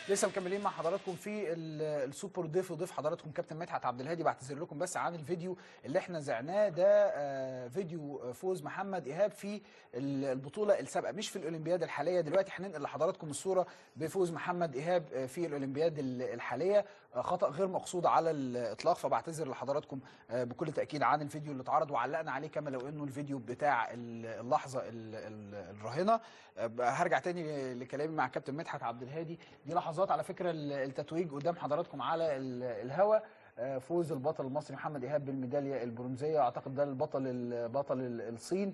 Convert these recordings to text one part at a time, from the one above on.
لسه مكملين مع حضراتكم في ال- السوبر ضيف وضيف حضراتكم كابتن مدحت عبد الهادي بعتذر لكم بس عن الفيديو اللي احنا زعناه ده آه، فيديو فوز محمد ايهاب في ال- البطوله السابقه مش في الاولمبياد الحاليه دلوقتي هننقل لحضراتكم الصوره بفوز محمد ايهاب آه، في الاولمبياد ال- الحاليه آه، خطا غير مقصود على الاطلاق فبعتذر لحضراتكم آه، بكل تاكيد عن الفيديو اللي اتعرض وعلقنا عليه كما لو انه الفيديو بتاع ال- اللحظه ال- ال- الراهنه آه، هرجع تاني لكلامي مع كابتن مدحت عبد الهادي دي لحظات على فكره ال- التتويج قدام حضراتكم على ال- الهوا آه، فوز البطل المصري محمد ايهاب بالميداليه البرونزيه اعتقد ده البطل ال- بطل ال- الصين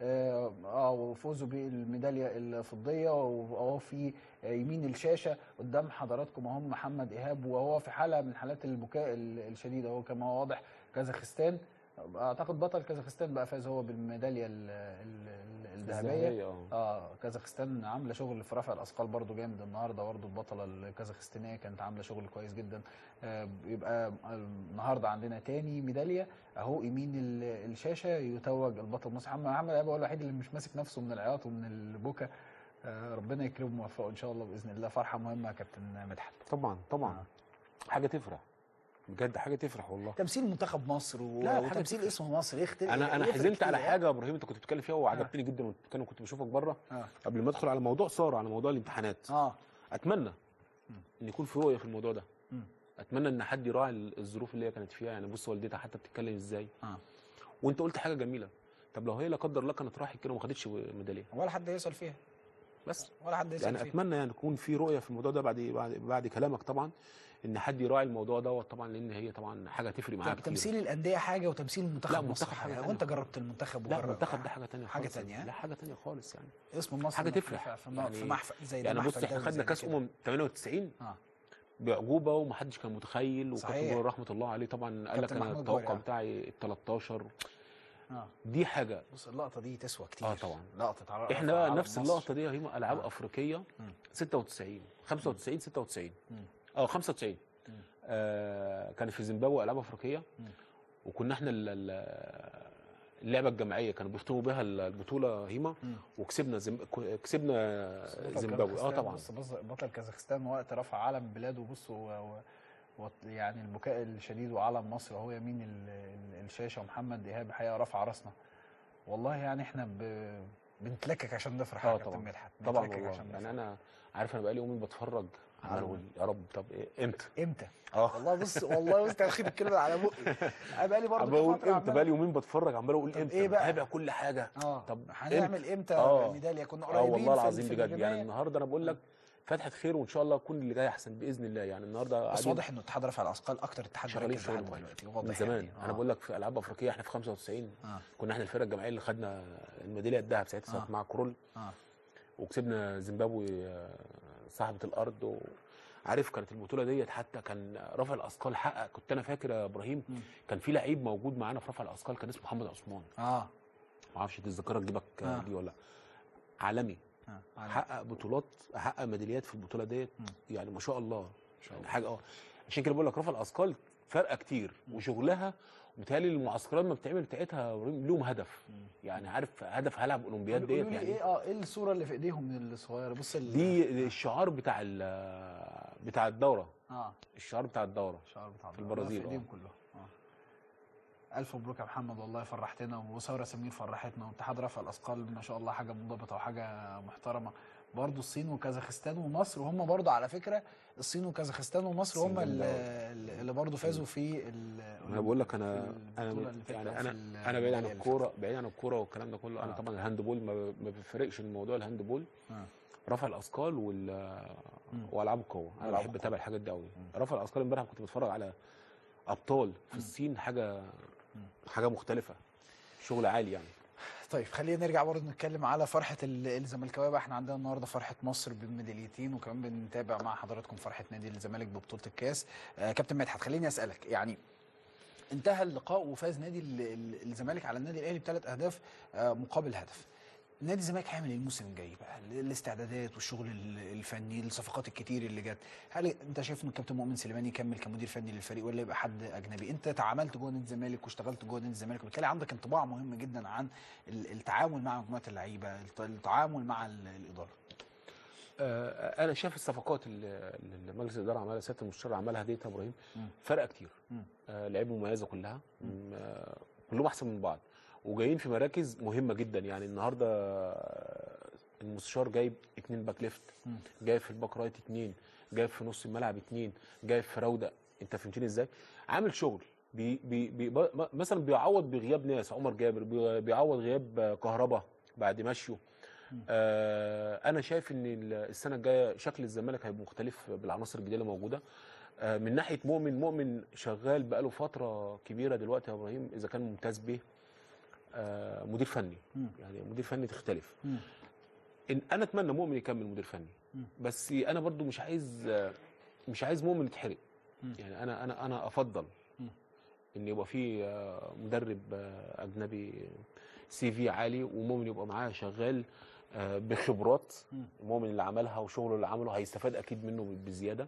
اه آه، وفوزه بالميداليه الفضيه وهو في يمين الشاشه قدام حضراتكم اهو محمد ايهاب وهو في حاله من حالات البكاء ال- الشديد اهو كما هو واضح كازاخستان اعتقد بطل كازاخستان بقى فاز هو بالميداليه ال- ال- ال- الذهبيه الذهبية، اه. اه كازاخستان عامله شغل في رفع الاثقال برضو جامد النهارده برضو البطله الكازاخستانيه كانت عامله شغل كويس جدا آه يبقى النهارده عندنا تاني ميداليه اهو يمين ال- الشاشه يتوج البطل المصري محمد محمد ايهاب هو الوحيد اللي مش ماسك نفسه من العياط ومن البكا آه ربنا يكرمه ويوفقه ان شاء الله باذن الله فرحه مهمه يا كابتن مدحت طبعا طبعا حاجه تفرح بجد حاجه تفرح والله تمثيل منتخب مصر و... لا، حاجة وتمثيل تفرح. اسم مصر يختلف انا انا يفرق حزنت كتير على يعني. حاجه يا ابراهيم انت كنت بتتكلم فيها وعجبتني جدا كان كنت بشوفك بره اه قبل ما ادخل على موضوع ساره على موضوع الامتحانات اه اتمنى ان يكون في رؤيه في الموضوع ده مم. اتمنى ان حد يراعي ال- الظروف اللي هي كانت فيها يعني بص والدتها حتى بتتكلم ازاي اه وانت قلت حاجه جميله طب لو هي لا قدر الله كانت راحت كده وما خدتش ميداليه ولا حد يسال فيها بس ولا حد يسال يعني فيها اتمنى يعني يكون في رؤيه في الموضوع ده بعد بعد بعد كلامك طبعا ان حد يراعي الموضوع دوت طبعا لان هي طبعا حاجه تفرق معاها طب كتير تمثيل الانديه حاجه وتمثيل المنتخب لا، مصر منتخب حاجة حاجه تانية وانت جربت المنتخب لا وجرب المنتخب ده حاجه تانية حاجه خالص تانية لا حاجه تانية خالص يعني اسم مصر حاجه إنك تفرح في, في, في محفل زي ده يعني بص محفل احنا دولي خدنا زي كاس كده. امم 98 اه بعجوبه ومحدش كان متخيل صحيح. وكابتن جوهر رحمه الله عليه طبعا قال لك كابتن انا محمود التوقع جوهر، آه. بتاعي ال 13 اه دي حاجه بص اللقطه دي تسوى كتير اه طبعا لقطه على احنا بقى نفس اللقطه دي هي العاب آه. افريقيه مم. 96 95 96 مم. اه 95 مم. آه كان في زيمبابوي العاب افريقيه مم. وكنا احنا ال- ال- اللعبه الجماعيه كانوا بيختموا بيها البطوله هيما مم. وكسبنا زم... كسبنا بطل زيمبابوي اه كازاخستان، طبعا بص بص بطل كازاخستان وقت رفع علم بلاده بص و... و... و... يعني البكاء الشديد وعلم مصر وهو يمين ال... ال... الشاشه ومحمد ايهاب الحقيقه رفع راسنا والله يعني احنا ب... بنتلكك عشان نفرح يا اه كابتن طبعا مدحت طبعا بنتلكك والله عشان يعني نفرح. انا عارف انا بقالي يومين بتفرج عمال على- اقول يا رب طب إيه امتى امتى اه والله بص والله بص واخد الكلمه على بقي انا بقالي برضه عمال اقول فترة امتى عمال- بقالي يومين بتفرج عمال اقول طب امتى إيه بقى؟ بتابع كل حاجه اه طب هنعمل امتى آه. ميداليه كنا اه قريبين والله في- العظيم في بجد يعني الرماية. النهارده انا بقول لك فتحه خير وان شاء الله يكون اللي جاي احسن باذن الله يعني النهارده بس قاعدين واضح انه اتحاد رفع الاثقال اكتر اتحاد شغالين مركز شغل لحد مهم. دلوقتي واضح من زمان يعني. انا آه. بقول لك في العاب افريقيه احنا في 95 اه كنا احنا الفرقه الجماعيه اللي خدنا الميداليه الذهب ساعتها آه. ساعة مع كرول اه وكسبنا زيمبابوي آه، صاحبه الارض و... عارف كانت البطوله ديت حتى كان رفع الاثقال حقق كنت انا فاكر يا ابراهيم مم. كان في لعيب موجود معانا في رفع الاثقال كان اسمه محمد عثمان اه ما اعرفش دي الذاكره تجيبك آه. آه. دي ولا لأ. عالمي اه حقق بطولات حقق ميداليات في البطوله ديت مم. يعني ما شاء الله شاء يعني حاجه اه عشان كده بقول لك رفع الاثقال فارقه كتير وشغلها متهيألي المعسكرات ما بتعمل بتاعتها يا إبراهيم لهم هدف مم. يعني عارف هدف هلعب اولمبياد قولوا ديت لي يعني ايه اه ايه الصوره اللي في ايديهم من الصغيره بص ال... دي الشعار بتاع ال- بتاع الدوره اه الشعار بتاع الدوره الشعار بتاع في الدولة. البرازيل، في ايديهم كلهم اه الف مبروك يا محمد والله فرحتنا وساره سمير فرحتنا واتحاد رفع الاثقال ما شاء الله حاجه منضبطه وحاجه محترمه برضه الصين وكازاخستان ومصر وهم برضه على فكره الصين وكازاخستان ومصر هم الصين اللي, جامدة اللي برضه فازوا في ال- انا بقول لك انا في انا البطولة اللي فاتت يعني أو في انا ال- انا بعيد عن اللي الكوره بعيد عن الكوره والكلام ده كله انا آه. طبعا الهاند بول ما ما بيفرقش الموضوع الهاند بول آه. رفع الاثقال وال مم. والعاب القوه انا ألعاب بحب القوة. اتابع الحاجات دي قوي مم. رفع الاثقال امبارح كنت بتفرج على ابطال في مم. الصين حاجه مم. حاجه مختلفه شغل عالي يعني طيب خلينا نرجع برضه نتكلم على فرحه ال- الزملكاويه بقى احنا عندنا النهارده فرحه مصر بميداليتين وكمان بنتابع مع حضراتكم فرحه نادي الزمالك ببطوله الكاس آه كابتن مدحت خليني اسالك يعني انتهى اللقاء وفاز نادي ال- ال- الزمالك على النادي الاهلي بثلاث اهداف آه مقابل هدف نادي الزمالك هيعمل ايه الموسم الجاي بقى ال- الاستعدادات والشغل ال- الفني الصفقات الكتير اللي جت هل انت شايف ان الكابتن مؤمن سليماني يكمل كمدير فني للفريق ولا يبقى حد اجنبي انت تعاملت جوه نادي الزمالك واشتغلت جوه نادي الزمالك وبالتالي عندك انطباع مهم جدا عن ال- التعامل مع مجموعه اللعيبه الت- التعامل مع ال- الاداره آه، انا شايف الصفقات اللي اللي مجلس الاداره عملها سياده المستشار عملها ديت يا ابراهيم مم. فرق كتير مم. آه، لعيبه مميزه كلها م- آه، كلهم احسن من بعض وجايين في مراكز مهمه جدا يعني النهارده آه، المستشار جايب اتنين باك ليفت مم. جايب في الباك رايت اتنين جايب في نص الملعب اتنين جايب في راوده انت فهمتني ازاي عامل شغل بي بي بي ب- مثلا بيعوض بغياب ناس عمر جابر بي- بيعوض غياب آه، كهربا بعد مشيه آه انا شايف ان ال- السنه الجايه شكل الزمالك هيبقى مختلف بالعناصر الجديده اللي موجوده آه من ناحيه مؤمن مؤمن شغال بقاله فتره كبيره دلوقتي يا ابراهيم اذا كان ممتاز به آه مدير فني مم. يعني مدير فني تختلف مم. إن انا اتمنى مؤمن يكمل مدير فني مم. بس انا برضو مش عايز آه، مش عايز مؤمن يتحرق مم. يعني انا انا انا افضل مم. ان يبقى في آه، مدرب آه، اجنبي سي في عالي ومؤمن يبقى معاه شغال آه، بخبرات مم. مؤمن اللي عملها وشغله اللي عمله هيستفاد اكيد منه بزياده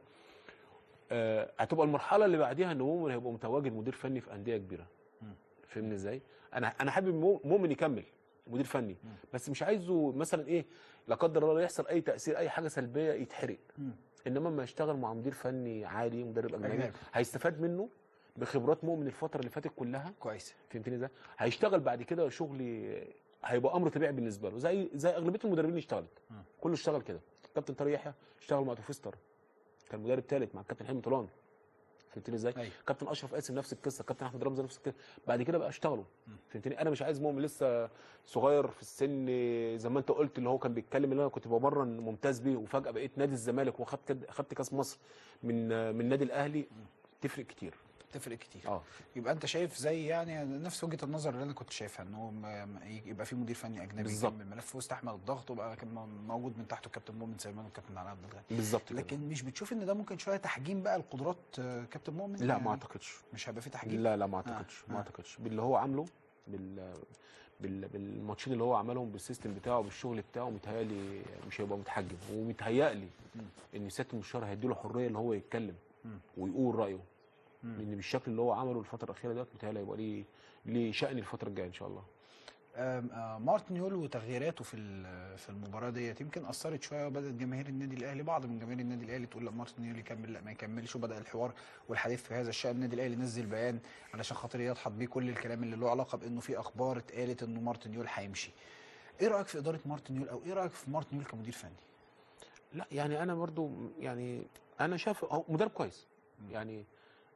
آه، هتبقى المرحله اللي بعديها ان مؤمن هيبقى متواجد مدير فني في انديه كبيره مم. فاهمني ازاي انا انا حابب مو- مؤمن يكمل مدير فني مم. بس مش عايزه مثلا ايه لا قدر الله يحصل اي تاثير اي حاجه سلبيه يتحرق مم. انما لما يشتغل مع مدير فني عادي مدرب اجنبي أجنبي. هيستفاد منه بخبرات مؤمن الفتره اللي فاتت كلها كويس فهمتني ازاي هيشتغل بعد كده شغل هيبقى امر طبيعي بالنسبه له زي زي اغلبيه المدربين اللي اشتغلت مم. كله اشتغل كده كابتن طارق يحيى اشتغل مع توفيستر كان مدرب ثالث مع الكابتن حلمي طولان فهمتني ازاي ايوه كابتن اشرف قاسم نفس القصه كابتن احمد رمزي نفس القصه بعد كده بقى اشتغلوا مم. فهمتني انا مش عايز مؤمن لسه صغير في السن زي ما انت قلت اللي هو كان بيتكلم اللي انا كنت بمرن ممتاز بيه وفجاه بقيت نادي الزمالك وخدت كد- خدت كاس مصر من من النادي الاهلي تفرق كتير تفرق كتير اه يبقى انت شايف زي يعني نفس وجهه النظر اللي انا كنت شايفها ان هو ما- ما يبقى في مدير فني اجنبي بالظبط. يكمل ملف واستحمل الضغط وبقى كان موجود من تحته كابتن مؤمن سليمان وكابتن علي عبد الغني بالظبط كده. لكن مش بتشوف ان ده ممكن شويه تحجيم بقى القدرات آه، كابتن مؤمن لا يعني ما اعتقدش مش هيبقى في تحجيم لا لا ما اعتقدش آه. ما اعتقدش باللي هو عامله بال بال بالماتشين اللي هو عملهم بالسيستم بتاعه بالشغل بتاعه متهيألي مش هيبقى متحجم ومتهيألي مم. ان سياده المستشار هيديله حريه ان هو يتكلم مم. ويقول رايه مم. لان بالشكل اللي هو عمله الفتره الاخيره ديت متهيألي هيبقى ليه ليه شأن الفتره الجايه ان شاء الله آم، آه، مارتن يول وتغييراته في ال- في المباراه ديت يمكن اثرت شويه وبدات جماهير النادي الاهلي بعض من جماهير النادي الاهلي تقول لا مارتن يول يكمل لا ما يكملش وبدا الحوار والحديث في هذا الشان النادي الاهلي نزل بيان علشان خاطر يدحض بيه كل الكلام اللي له علاقه بانه في اخبار اتقالت انه مارتن يول هيمشي ايه رايك في اداره مارتن يول او ايه رايك في مارتن يول كمدير فني لا يعني انا برضو يعني انا شايف هو مدرب كويس مم. يعني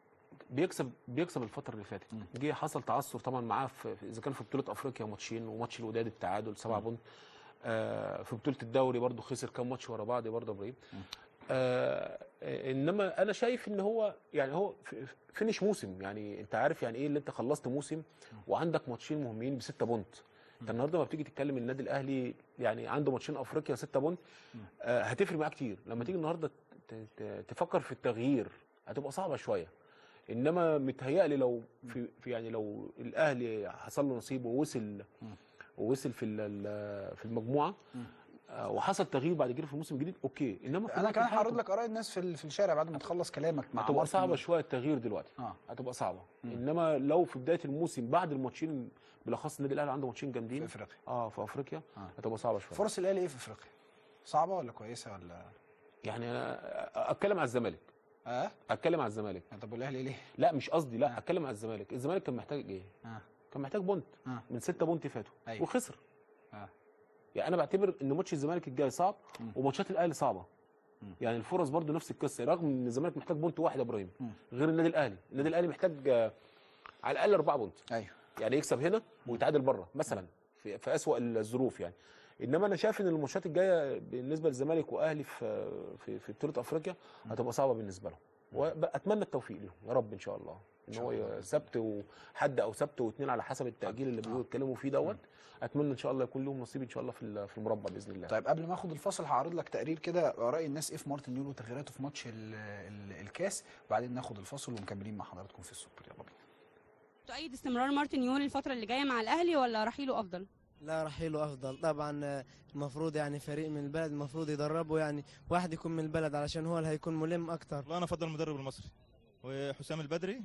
بيكسب بيكسب الفتره اللي فاتت مم. جه حصل تعثر طبعا معاه في في- اذا كان في بطوله افريقيا ماتشين وماتش الوداد التعادل 7 مم. بونت آه في بطوله الدوري برضو خسر كام ماتش ورا بعض برضو يا ابراهيم مم. آه آه، انما انا شايف ان هو يعني هو في- فينش موسم يعني انت عارف يعني ايه اللي انت خلصت موسم وعندك ماتشين مهمين بستة بونت انت النهارده ما بتيجي تتكلم النادي الاهلي يعني عنده ماتشين افريقيا 6 بونت آه هتفرق معاه كتير لما تيجي النهارده ت- ت- تفكر في التغيير هتبقى صعبه شويه انما متهيألي لو في, في يعني لو الاهلي حصل له نصيب ووصل مم. ووصل في ال- في المجموعه مم. آه، وحصل تغيير بعد كده في الموسم الجديد اوكي انما في انا الوقت كمان الحالي هعرض لك اراء الناس في ال- في الشارع بعد ما تخلص كلامك مع هتبقى مارتن صعبه يول. شويه التغيير دلوقتي اه هتبقى صعبه مم. انما لو في بدايه الموسم بعد الماتشين بالاخص النادي الاهلي عنده ماتشين في جامدين افريقيا اه في افريقيا آه. هتبقى صعبه شويه فرص الاهلي ايه في افريقيا صعبه ولا كويسه ولا يعني أنا اتكلم على الزمالك اه اتكلم على الزمالك طب والاهلي ليه لا مش قصدي لا آه. اتكلم على الزمالك الزمالك كان محتاج ايه اه كان محتاج بونت اه من ستة بونت فاتوا أيوة. وخسر اه يعني انا بعتبر ان ماتش الزمالك الجاي صعب مم. وماتشات الاهلي صعبه مم. يعني الفرص برضو نفس القصه رغم ان الزمالك محتاج بونت واحد يا ابراهيم مم. غير النادي الاهلي النادي الاهلي محتاج آه، على الاقل اربعه بونت ايوه يعني يكسب هنا ويتعادل بره مثلا في, في اسوأ الظروف يعني انما انا شايف ان الماتشات الجايه بالنسبه للزمالك واهلي في في, في بطوله افريقيا هتبقى صعبه بالنسبه لهم واتمنى التوفيق لهم يا رب ان شاء الله ان شاء هو الله بإذن سبت وحد او سبت واثنين على حسب التاجيل اللي بيقولوا يتكلموا فيه دوت اتمنى ان شاء الله يكون لهم نصيب ان شاء الله في ال- في المربع باذن الله طيب قبل ما اخد الفاصل هعرض لك تقرير كده اراء الناس ايه في مارتن يول وتغييراته في ماتش ال ال الكاس وبعدين ناخد الفاصل ومكملين مع حضراتكم في السوبر يلا بينا تؤيد استمرار مارتن يول الفترة اللي جاية مع الأهلي ولا رحيله أفضل؟ لا رحيله افضل طبعا آه، المفروض يعني فريق من البلد المفروض يدربه يعني واحد يكون من البلد علشان هو اللي هيكون ملم اكتر والله انا افضل المدرب المصري وحسام البدري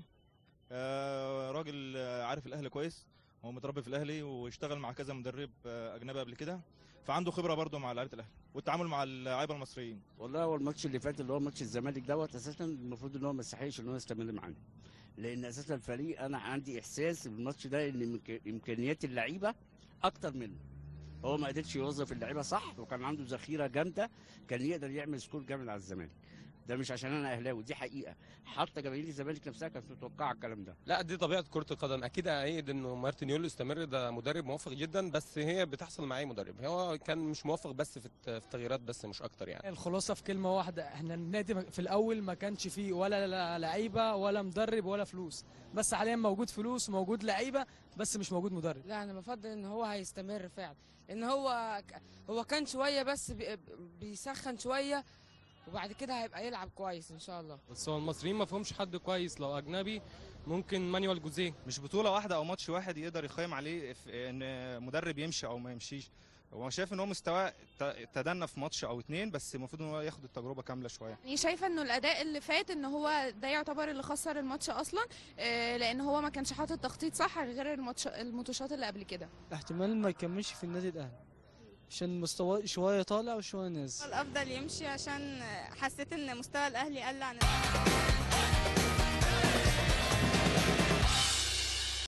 آه، راجل آه، عارف الاهلي كويس هو متربي في الاهلي واشتغل مع كذا مدرب آه، اجنبي قبل كده فعنده خبره برده مع لعيبه الاهلي والتعامل مع اللعيبه المصريين والله هو الماتش اللي فات اللي هو ماتش الزمالك دوت اساسا المفروض ان هو ما يستحقش ان هو يستمر معانا لان اساسا الفريق انا عندي احساس بالماتش ده ان إمك- امكانيات اللعيبه اكتر منه هو ما قدرش يوظف اللعيبه صح وكان عنده ذخيره جامده كان يقدر يعمل سكور جامد على الزمالك ده مش عشان انا اهلاوي دي حقيقه حتى جماهير الزمالك نفسها كانت متوقعه الكلام ده لا دي طبيعه كره القدم اكيد اعيد انه مارتن يول يستمر ده مدرب موفق جدا بس هي بتحصل مع اي مدرب هو كان مش موفق بس في الت- في التغييرات بس مش اكتر يعني الخلاصه في كلمه واحده احنا النادي في الاول ما كانش فيه ولا لا- لعيبه ولا مدرب ولا فلوس بس حاليا موجود فلوس وموجود لعيبه بس مش موجود مدرب لا انا بفضل ان هو هيستمر فعلا ان هو ك- هو كان شويه بس بي- بيسخن شويه وبعد كده هيبقى يلعب كويس ان شاء الله بس هو المصريين ما فيهمش حد كويس لو اجنبي ممكن مانويل جوزيه مش بطوله واحده او ماتش واحد يقدر يقيم عليه في ان مدرب يمشي او ما يمشيش هو شايف ان هو مستواه ت- تدنى في ماتش او اتنين بس المفروض ان هو ياخد التجربه كامله شويه يعني شايفه انه الاداء اللي فات ان هو ده يعتبر اللي خسر الماتش اصلا آه، لان هو ما كانش حاطط تخطيط صح غير الماتش الماتشات اللي قبل كده احتمال ما يكملش في النادي الاهلي عشان مستواه شويه طالع وشويه نازل الافضل يمشي عشان حسيت ان مستوى الاهلي قل عن